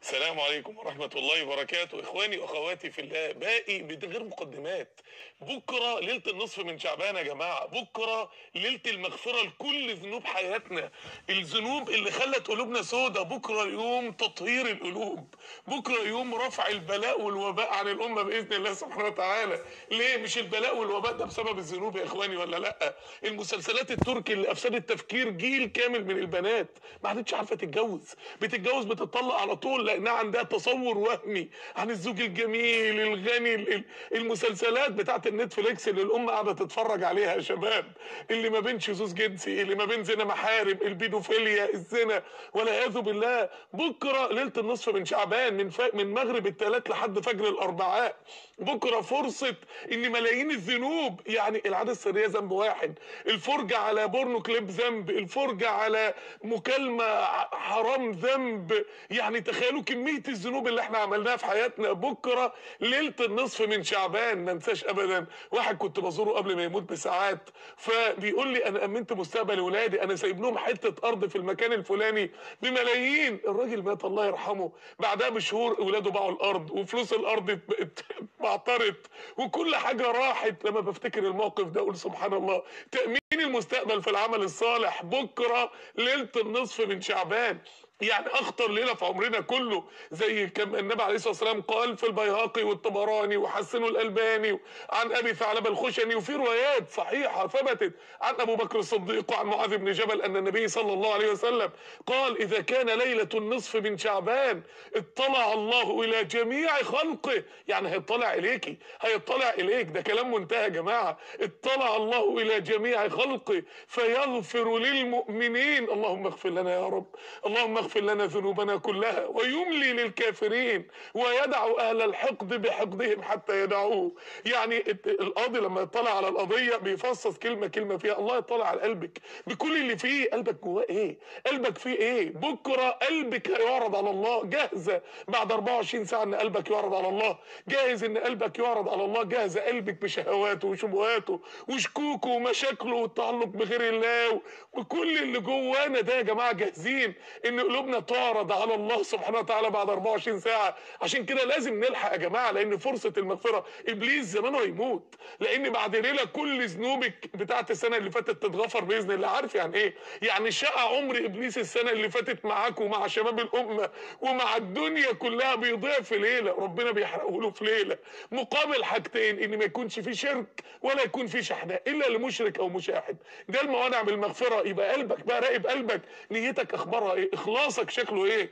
السلام عليكم ورحمة الله وبركاته إخواني وأخواتي في الله باقي من غير مقدمات بكرة ليلة النصف من شعبان يا جماعة بكرة ليلة المغفرة لكل ذنوب حياتنا الذنوب اللي خلت قلوبنا سودة بكرة يوم تطهير القلوب بكرة يوم رفع البلاء والوباء عن الأمة بإذن الله سبحانه وتعالى ليه مش البلاء والوباء ده بسبب الذنوب يا إخواني ولا لأ المسلسلات التركي اللي أفسدت تفكير جيل كامل من البنات ما عادتش عارفة تتجوز بتتجوز بتطلق على طول لانها عندها تصور وهمي عن الزوج الجميل الغني ال- ال- المسلسلات بتاعت النتفليكس اللي الام قاعده تتفرج عليها يا شباب اللي ما بين شذوذ جنسي اللي ما بين زنا محارم البيدوفيليا الزنا والعياذ بالله بكره ليله النصف من شعبان من ف... من مغرب الثلاث لحد فجر الاربعاء بكره فرصه ان ملايين الذنوب يعني العاده السريه ذنب واحد الفرجه على بورنو كليب ذنب الفرجه على مكالمه ع- حرام ذنب يعني تخيلوا كميه الذنوب اللي احنا عملناها في حياتنا بكره ليله النصف من شعبان ما انساش ابدا واحد كنت بزوره قبل ما يموت بساعات فبيقول لي انا امنت مستقبل ولادي انا سايب لهم حته ارض في المكان الفلاني بملايين الراجل مات الله يرحمه بعدها بشهور اولاده باعوا الارض وفلوس الارض ات- ات- اتبعترت وكل حاجه راحت لما بفتكر الموقف ده اقول سبحان الله تامين المستقبل في العمل الصالح بكره ليله النصف من شعبان يعني اخطر ليله في عمرنا كله زي كما النبي عليه الصلاه والسلام قال في البيهقي والطبراني وحسنوا الالباني عن ابي ثعلب الخشني وفي روايات صحيحه ثبتت عن ابو بكر الصديق وعن معاذ بن جبل ان النبي صلى الله عليه وسلم قال اذا كان ليله النصف من شعبان اطلع الله الى جميع خلقه يعني هيطلع اليكي هيطلع اليك ده كلام منتهى يا جماعه اطلع الله الى جميع خلقه فيغفر للمؤمنين اللهم اغفر لنا يا رب اللهم اغفر لنا ذنوبنا كلها ويملي للكافرين ويدع اهل الحقد بحقدهم حتى يدعوه يعني الت- القاضي لما يطلع على القضيه بيفصص كلمه كلمه فيها الله يطلع على قلبك بكل اللي فيه قلبك جواه ايه قلبك فيه ايه بكره قلبك هيعرض على الله جاهزه بعد 24 ساعه ان قلبك يعرض على الله جاهز ان قلبك يعرض على الله جاهزه قلبك بشهواته وشبهاته وشكوكه ومشاكله والتعلق بغير الله وكل اللي جوانا ده يا جماعه جاهزين ان قلوبنا تعرض على الله سبحانه وتعالى بعد 24 ساعه عشان كده لازم نلحق يا جماعه لان فرصه المغفره ابليس زمانه هيموت لان بعد ليله كل ذنوبك بتاعت السنه اللي فاتت تتغفر باذن الله عارف يعني ايه يعني شقى عمر ابليس السنه اللي فاتت معاك ومع شباب الامه ومع الدنيا كلها بيضيع في ليله ربنا بيحرقه له في ليله مقابل حاجتين ان ما يكونش في شرك ولا يكون في شحناء الا لمشرك او مشاحن ده الموانع من المغفره يبقى قلبك بقى راقب قلبك نيتك اخبارها ايه اخلاصك شكله ايه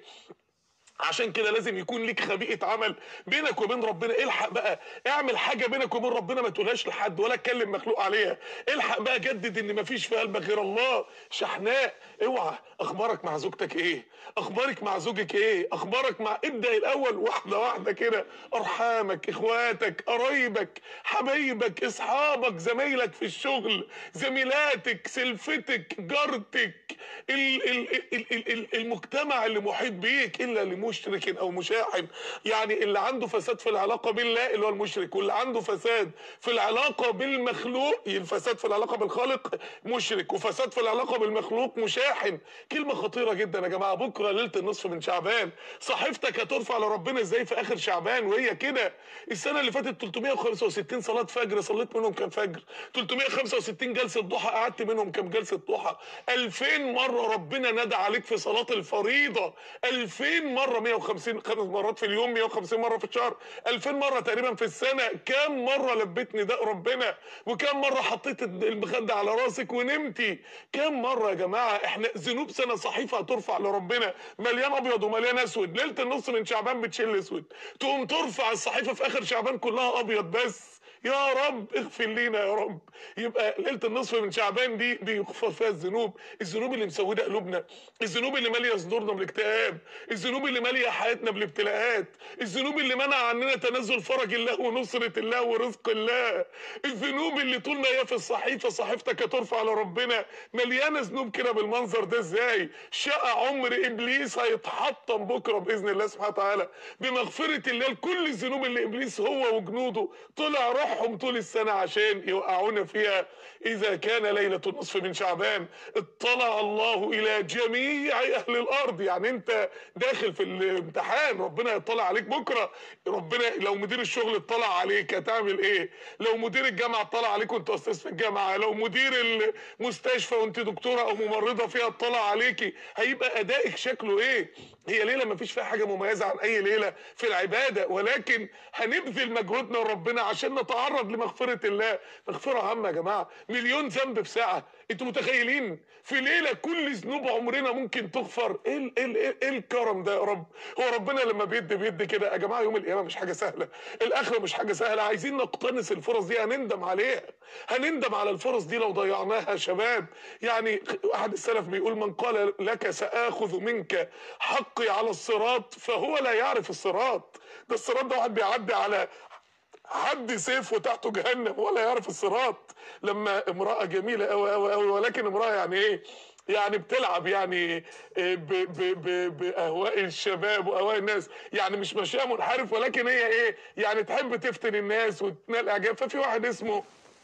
عشان كده لازم يكون ليك خبيئه عمل بينك وبين ربنا الحق بقى اعمل حاجه بينك وبين ربنا ما تقولهاش لحد ولا تكلم مخلوق عليها الحق بقى جدد ان مفيش في قلبك غير الله شحناء اوعى اخبارك مع زوجتك ايه اخبارك مع زوجك ايه اخبارك مع ابدا الاول واحده واحده كده ارحامك اخواتك قرايبك حبايبك اصحابك زمايلك في الشغل زميلاتك سلفتك جارتك ال ال ال ال ال المجتمع اللي محيط بيك الا لمشرك او مشاحن يعني اللي عنده فساد في العلاقه بالله اللي هو المشرك واللي عنده فساد في العلاقه بالمخلوق الفساد في العلاقه بالخالق مشرك وفساد في العلاقه بالمخلوق مشاحن كلمه خطيره جدا يا جماعه بكره ليله النصف من شعبان صحيفتك هترفع لربنا ازاي في اخر شعبان وهي كده السنه اللي فاتت 365 صلاه فجر صليت منهم كام فجر 365 جلسه ضحى قعدت منهم كام جلسه ضحى 2000 مره ربنا نادى عليك في صلاه الفريضه 2000 مره 150 خمس مرات في اليوم 150 مره في الشهر 2000 مره تقريبا في السنه كام مره لبيت نداء ربنا وكام مره حطيت المخده على راسك ونمتي كام مره يا جماعه احنا ذنوب سنه صحيفه هترفع لربنا مليان ابيض ومليان اسود ليله النص من شعبان بتشيل اسود تقوم ترفع الصحيفه في اخر شعبان كلها ابيض بس يا رب اغفر لينا يا رب يبقى ليله النصف من شعبان دي بيغفر فيها الذنوب الذنوب اللي مسوده قلوبنا الذنوب اللي ماليه صدورنا بالاكتئاب الذنوب اللي ماليه حياتنا بالابتلاءات الذنوب اللي منع عننا تنزل فرج الله ونصره الله ورزق الله الذنوب اللي طول ما هي في الصحيفه صحيفتك هترفع لربنا مليانه ذنوب كده بالمنظر ده ازاي شقى عمر ابليس هيتحطم بكره باذن الله سبحانه وتعالى بمغفره الله لكل الذنوب اللي ابليس هو وجنوده طلع روح بتوعهم طول السنة عشان يوقعونا فيها إذا كان ليلة النصف من شعبان اطلع الله إلى جميع أهل الأرض يعني أنت داخل في الامتحان ربنا يطلع عليك بكرة ربنا لو مدير الشغل اطلع عليك هتعمل إيه لو مدير الجامعة اطلع عليك وأنت أستاذ في الجامعة لو مدير المستشفى وأنت دكتورة أو ممرضة فيها اطلع عليكي هيبقى أدائك شكله إيه هي ليلة ما فيش فيها حاجة مميزة عن أي ليلة في العبادة ولكن هنبذل مجهودنا لربنا عشان نتعرض لمغفرة الله مغفرة عامة يا جماعة مليون ذنب في ساعة انتوا متخيلين في ليلة كل ذنوب عمرنا ممكن تغفر ايه ال- ايه ال- ايه ايه الكرم ده يا رب هو ربنا لما بيدي بيدي كده يا جماعة يوم القيامة مش حاجة سهلة الاخرة مش حاجة سهلة عايزين نقتنص الفرص دي هنندم عليها هنندم على الفرص دي لو ضيعناها يا شباب يعني احد السلف بيقول من قال لك سآخذ منك حقي على الصراط فهو لا يعرف الصراط ده الصراط ده واحد بيعدي على حد سيف وتحته جهنم ولا يعرف الصراط لما امرأة جميلة أوي أوي أوي ولكن امرأة يعني ايه يعني بتلعب يعني إيه ب ب ب باهواء الشباب واهواء الناس يعني مش ماشيه منحرف ولكن هي ايه يعني تحب تفتن الناس وتنال اعجاب ففي واحد اسمه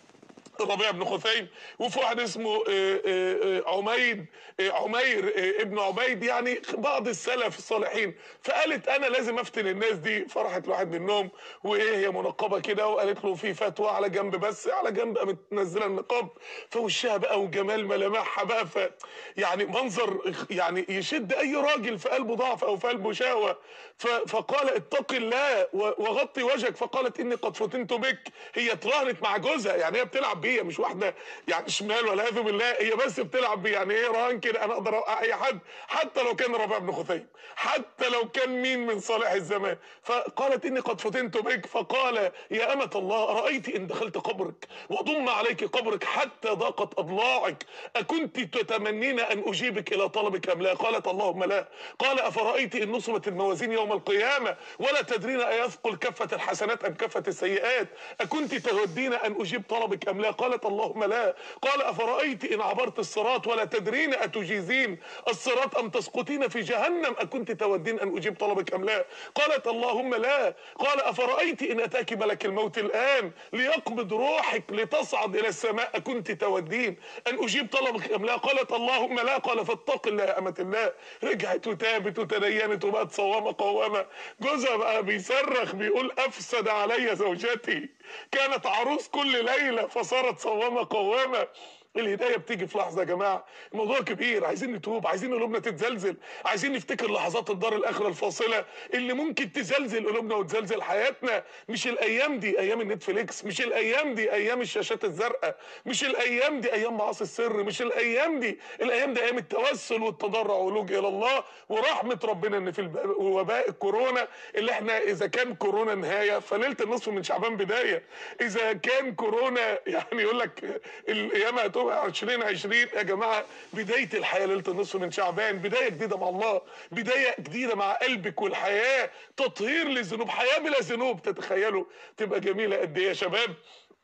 ربيع بن خثيم وفي واحد اسمه آه، آه، آه، عميد آه، عمير آه، ابن عبيد يعني بعض السلف الصالحين فقالت انا لازم افتن الناس دي فرحت لواحد منهم وايه هي منقبه كده وقالت له في فتوى على جنب بس على جنب قامت منزله النقاب فوشها بقى وجمال ملامحها بقى ف يعني منظر يعني يشد اي راجل في قلبه ضعف او في قلبه شهوه ف- فقال اتق الله و- وغطي وجهك فقالت اني قد فتنت بك هي اتراهنت مع جوزها يعني هي بتلعب بيه مش واحده يعني شمال ولا والعياذ بالله هي بس بتلعب بيه يعني ايه رهان كده انا اقدر اوقع اي حد حتى لو كان ربيع بن خثيم حتى لو كان مين من صالح الزمان فقالت اني قد فتنت بك فقال يا امه الله ارايت ان دخلت قبرك وضم عليك قبرك حتى ضاقت اضلاعك اكنت تتمنين ان اجيبك الى طلبك ام لا قالت اللهم لا قال افرايت ان نصبت الموازين يوم القيامه ولا تدرين ايثقل كفه الحسنات ام كفه السيئات اكنت تودين ان اجيب طلبك ام لا قالت اللهم لا قال افرايت ان عبرت الصراط ولا تدرين اتجيزين الصراط ام تسقطين في جهنم اكنت تودين ان اجيب طلبك ام لا قالت اللهم لا قال افرايت ان اتاك ملك الموت الان ليقبض روحك لتصعد الى السماء اكنت تودين ان اجيب طلبك ام لا قالت اللهم لا قال فاتق الله يا امه الله رجعت وتابت وتدينت وبقت صوامه قوامه جوزها بقى بيصرخ بيقول افسد علي زوجتي كانت عروس كل ليله فصارت صوامه قوامه الهدايه بتيجي في لحظه يا جماعه الموضوع كبير عايزين نتوب عايزين قلوبنا تتزلزل عايزين نفتكر لحظات الدار الاخره الفاصله اللي ممكن تزلزل قلوبنا وتزلزل حياتنا مش الايام دي ايام النتفليكس مش الايام دي ايام الشاشات الزرقاء مش الايام دي ايام معاصي السر مش الايام دي الايام دي ايام التوسل والتضرع واللجوء الى الله ورحمه ربنا ان في الب- وباء الكورونا اللي احنا اذا كان كورونا نهايه فليله النصف من شعبان بدايه اذا كان كورونا يعني يقول لك الايام هتبقى 2020 يا جماعه بدايه الحياه ليله النصف من شعبان بدايه جديده مع الله بدايه جديده مع قلبك والحياه تطهير للذنوب حياه بلا ذنوب تتخيلوا تبقى جميله قد ايه يا شباب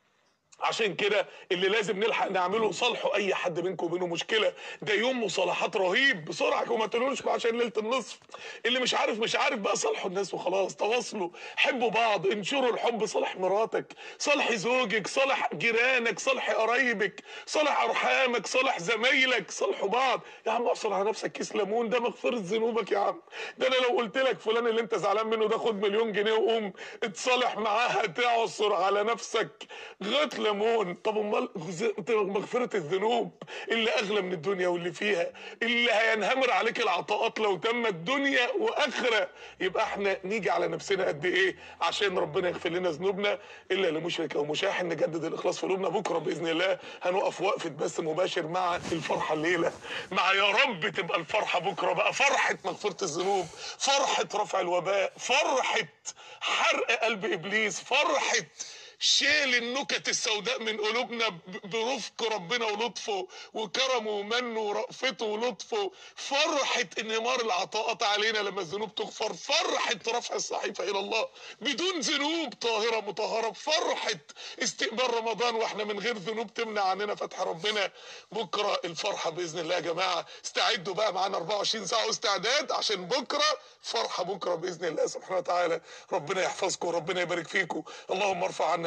عشان كده اللي لازم نلحق نعمله صالحوا اي حد منكم وبينه مشكله ده يوم مصالحات رهيب بسرعه وما تقولوش عشان ليله النصف اللي مش عارف مش عارف بقى صالحوا الناس وخلاص تواصلوا حبوا بعض انشروا الحب صالح مراتك صالح زوجك صالح جيرانك صالح قرايبك صالح ارحامك صالح زمايلك صالحوا بعض يا عم اعصر على نفسك كيس ليمون ده مغفره ذنوبك يا عم ده انا لو قلت لك فلان اللي انت زعلان منه ده خد مليون جنيه وقوم اتصالح معاه هتعصر على نفسك غط ليمون طب امال غز- مغفره الذنوب اللي اغلى من الدنيا واللي فيها اللي هينهمر عليك العطاءات لو تمت دنيا واخره يبقى احنا نيجي على نفسنا قد ايه عشان ربنا يغفر لنا ذنوبنا الا لمشرك او مشاحن نجدد الاخلاص في قلوبنا بكره باذن الله هنقف وقفه بث مباشر مع الفرحه الليله مع يا رب تبقى الفرحه بكره بقى فرحه مغفره الذنوب فرحه رفع الوباء فرحه حرق قلب ابليس فرحه شيل النكت السوداء من قلوبنا ب- برفق ربنا ولطفه وكرمه ومنه ورأفته ولطفه فرحة انهمار العطاءات علينا لما الذنوب تغفر فرحة رفع الصحيفة إلى الله بدون ذنوب طاهرة مطهرة فرحة استقبال رمضان واحنا من غير ذنوب تمنع عننا فتح ربنا بكرة الفرحة بإذن الله يا جماعة استعدوا بقى معانا 24 ساعة واستعداد عشان بكرة فرحة بكرة بإذن الله سبحانه وتعالى ربنا يحفظكم وربنا يبارك فيكم اللهم ارفع عنا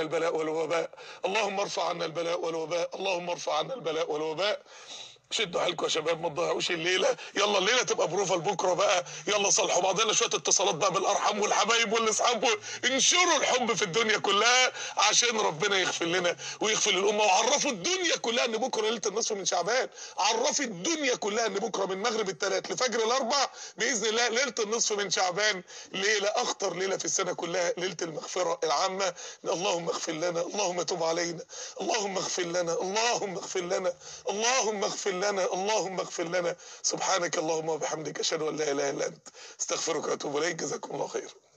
عنا البلاء والوباء اللهم ارفع عنا البلاء والوباء اللهم ارفع عنا البلاء والوباء شدوا حيلكم يا شباب ما تضيعوش الليله يلا الليله تبقى بروفه لبكره بقى يلا صالحوا بعضنا شويه اتصالات بقى بالارحام والحبايب والاصحاب انشروا الحب في الدنيا كلها عشان ربنا يغفر لنا ويغفر للامه وعرفوا الدنيا كلها ان بكره ليله النصف من شعبان عرفي الدنيا كلها ان بكره من مغرب الثلاث لفجر الاربع باذن الله ليله النصف من شعبان ليله اخطر ليله في السنه كلها ليله المغفره العامه اللهم اغفر لنا اللهم تب علينا اللهم اغفر لنا اللهم اغفر لنا اللهم اغفر لنا اللهم اغفر لنا سبحانك اللهم وبحمدك اشهد ان لا اله الا انت استغفرك واتوب اليك جزاكم الله خيرا